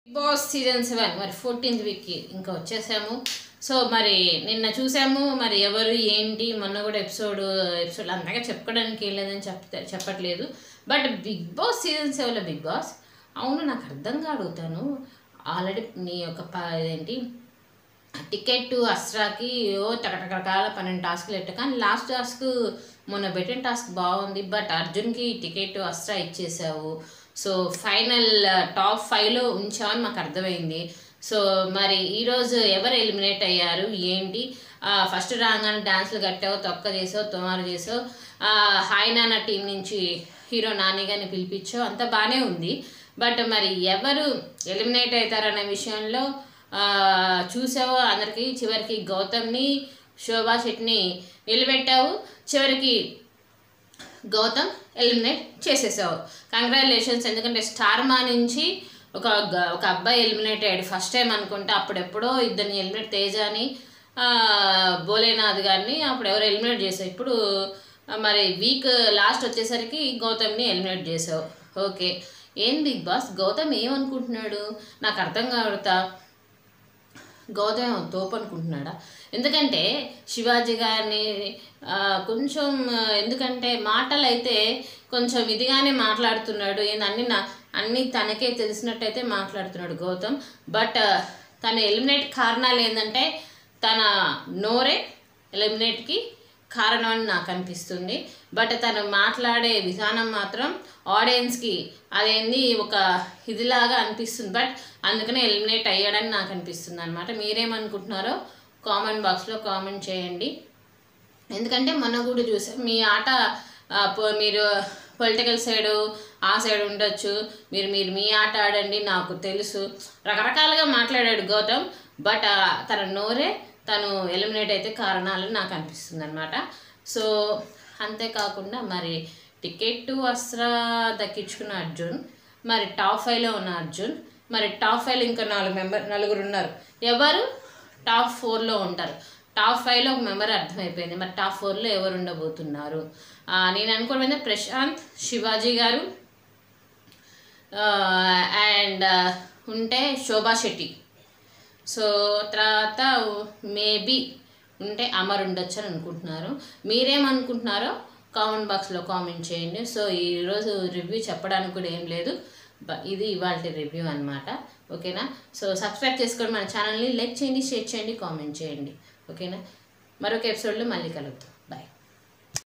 big Boss season seven మరి fourteenth వీక్కి ఇంకా వచ్చేసాము సో మరి నిన్న చూసాము మరి ఎవరు ఏంటి మొన్న కూడా ఎపిసోడ్ ఎపిసోడ్ అంతగా చెప్పుకోవడానికి ఏం లేదని చెప్తే చెప్పట్లేదు బట్ బిగ్ బాస్ సీజన్ సెవెన్లో బిగ్ బాస్ అవును నాకు అర్థంగా అడుగుతాను ఆల్రెడీ నీ యొక్క ప ఏంటి టికెట్ అస్ట్రాకి ఓ రకరకాల పన్నెండు టాస్క్లు పెట్టా కానీ లాస్ట్ టాస్క్ మొన్న పెట్టిన టాస్క్ బాగుంది బట్ అర్జున్కి టికెట్ అస్ట్రా ఇచ్చేసావు సో ఫైనల్ టాప్ ఫైవ్లో ఉంచావని మాకు అర్థమైంది సో మరి ఈరోజు ఎవరు ఎలిమినేట్ అయ్యారు ఏంటి ఫస్ట్ రాగానే డాన్స్లు కట్టావు తొక్క చేసావు తొమారు చేసావు ఆ, హాయ్ నాన్న టీం నుంచి హీరో నాని గారిని పిలిపించావు అంతా బాగానే ఉంది బట్ మరి ఎవరు ఎలిమినేట్ అవుతారనే విషయంలో ఆ, చూసావు అందరికి చివరికి గౌతమ్ని శోభా శెట్టిని నిలబెట్టావు చివరికి గౌతమ్ ఎలిమినేట్ చేసేసావు కంగ్రాచులేషన్స్ ఎందుకంటే స్టార్ మా నుంచి ఒక గ- ఒక అబ్బాయి ఎలిమినేట్ అయ్యాడు ఫస్ట్ టైం అనుకుంటా అప్పుడెప్పుడో ఇద్దరిని ఎలిమినేట్ తేజాని ఆ, భోలేనాథ్ గారిని అప్పుడు ఎవరు ఎలిమినేట్ చేసావు ఇప్పుడు ఆ, మరి వీక్ లాస్ట్ వచ్చేసరికి గౌతమ్ని ఎలిమినేట్ చేసావు ఓకే ఏం బిగ్ బాస్ గౌతమ్ ఏమనుకుంటున్నాడు నాకు అర్థం కావడతా గౌతమ్ తోపు అనుకుంటున్నాడా ఎందుకంటే శివాజీ గారిని ఆ, కొంచెం ఆ, ఎందుకంటే మాటలు అయితే కొంచెం ఇదిగానే మాట్లాడుతున్నాడు ఏంది అన్ని నా అన్నీ తనకే తెలిసినట్టయితే మాట్లాడుతున్నాడు గౌతమ్ బట్ ఆ, తన ఎలిమినేట్ కారణాలు ఏంటంటే తన నోరే ఎలిమినేట్కి కారణం అని నాకు అనిపిస్తుంది బట్ తను మాట్లాడే విధానం మాత్రం ఆడియన్స్కి అదేంది ఒక ఇదిలాగా అనిపిస్తుంది బట్ అందుకనే ఎలిమినేట్ అయ్యాడని నాకు అనిపిస్తుంది అనమాట మీరేమనుకుంటున్నారో కామెంట్ బాక్స్లో కామెంట్ చేయండి ఎందుకంటే మొన్న కూడా చూసాం మీ ఆట ఆ, పొ- మీరు పొలిటికల్ సైడ్ ఆ సైడ్ ఉండొచ్చు మీరు మీరు మీ ఆట ఆడండి నాకు తెలుసు రకరకాలుగా మాట్లాడాడు గౌతమ్ బట్ ఆ, తన నోరే తను ఎలిమినేట్ అయితే కారణాలు నాకు అనిపిస్తుంది అనమాట సో అంతేకాకుండా మరి టికెట్ వస్త్ర దక్కించుకున్న అర్జున్ మరి టాప్ ఫైవ్లో ఉన్న అర్జున్ మరి టాప్ ఫైవ్లో ఇంకా నాలుగు మెంబర్ నలుగురు ఉన్నారు ఎవరు టాప్ ఫోర్లో ఉంటారు టాప్ ఫైవ్లో ఒక మెంబర్ అర్థమైపోయింది మరి టాప్ ఫోర్లో ఎవరు ఉండబోతున్నారు ఆ, నేను అనుకోవడం ప్రశాంత్ శివాజీ గారు అండ్ ఉంటే శోభా శెట్టి సో తర్వాత మేబీ ఉంటే అమర్ ఉండొచ్చు అని అనుకుంటున్నారు మీరేమనుకుంటున్నారో కామెంట్ బాక్స్లో కామెంట్ చేయండి సో ఈరోజు రివ్యూ చెప్పడానికి కూడా ఏం లేదు బ- ఇది ఇవాళ రివ్యూ అనమాట ఓకేనా సో సబ్స్క్రైబ్ చేసుకొని మన ఛానల్ని లైక్ చేయండి షేర్ చేయండి కామెంట్ చేయండి ఓకేనా మరొక ఎపిసోడ్లో మళ్ళీ కలుగుతాం